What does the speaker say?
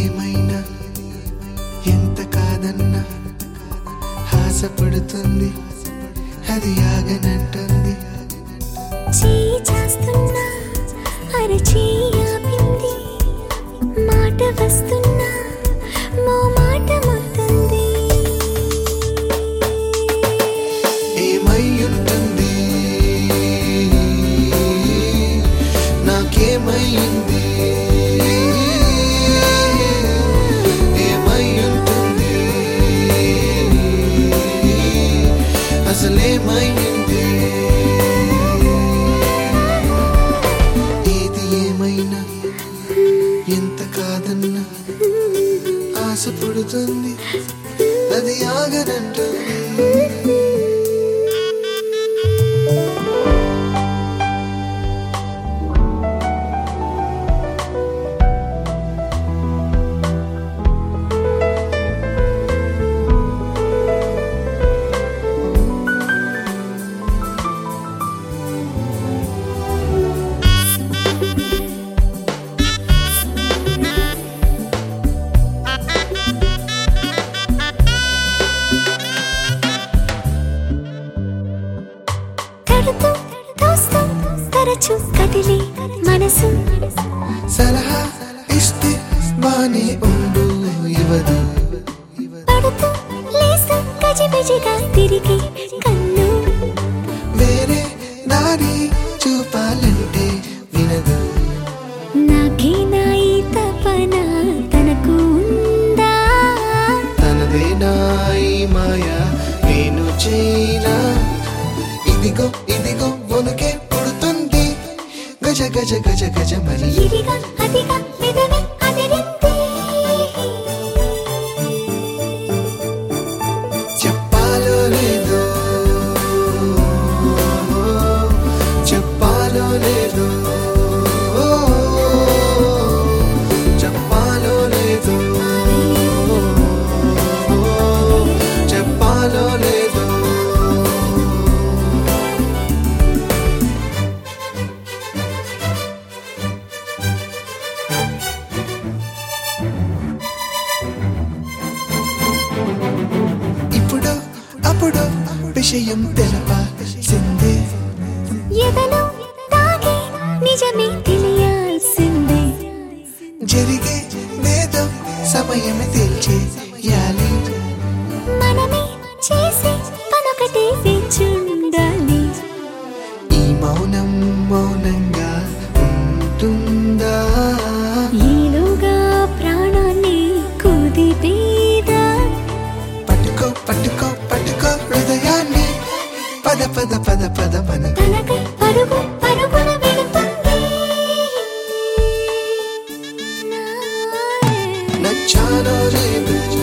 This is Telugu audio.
ఏమైనా ఎంత కాదన్నా ఆశపడుతుంది అది ఆగనంటుంది చేయి చేస్తున్నా అరచేయి ఆపింది మాట వస్తున్నా మో మాట మొత్తుంది ఏమై ఉంటుంది నాకేమైంది ఏమై ఉంటుంది అసలేమైంది ఏది ఏమైనా ఎంత కాదన్నా ఆశపడుతుంది అది ఆగనంటుంది కడుతూ తోస్తూ తరచు కదిలే మనసు సలహా ఇస్తే బానే ఉండు ఇవదు పడుతూ లేస్తూ గజిబిజిగా తిరిగి కన్ను వేరే దారి చూపాలంటే వినదు నాకే నా ఈ తపన తనకు ఉందా తనదే నాయి మాయ నేను చైనా ఇదిగో ఇదిగో వణుకే పుడుతుంది గజ గజ గజ గజ మరి ఇదిగా అదిగా నిజమే అదిరింది చెప్పాలో లేదో చెప్పాలో లేదో చెప్పాలో లేదో చెప్పాలో లేదో ఇప్పుడు అప్పుడు విషయం తెలపాల్సిందే ఎదలో తాగే నిజమే తెలియాల్సిందే జరిగే వేదం సమయమే తేల్చేయాలి మనమే చేసే పనొకటే వేచుండాలి ఈ మౌనం మౌనంగా ఉంటుందా ఈలోగా ప్రాణాన్ని కుదిపేదా పట్టుకో పట్టుకో పట్టుకో హృదయాన్ని పద పద పద పద మన తనకై పరుగు పరుగున వెళుతుంది నచ్చానో లేదు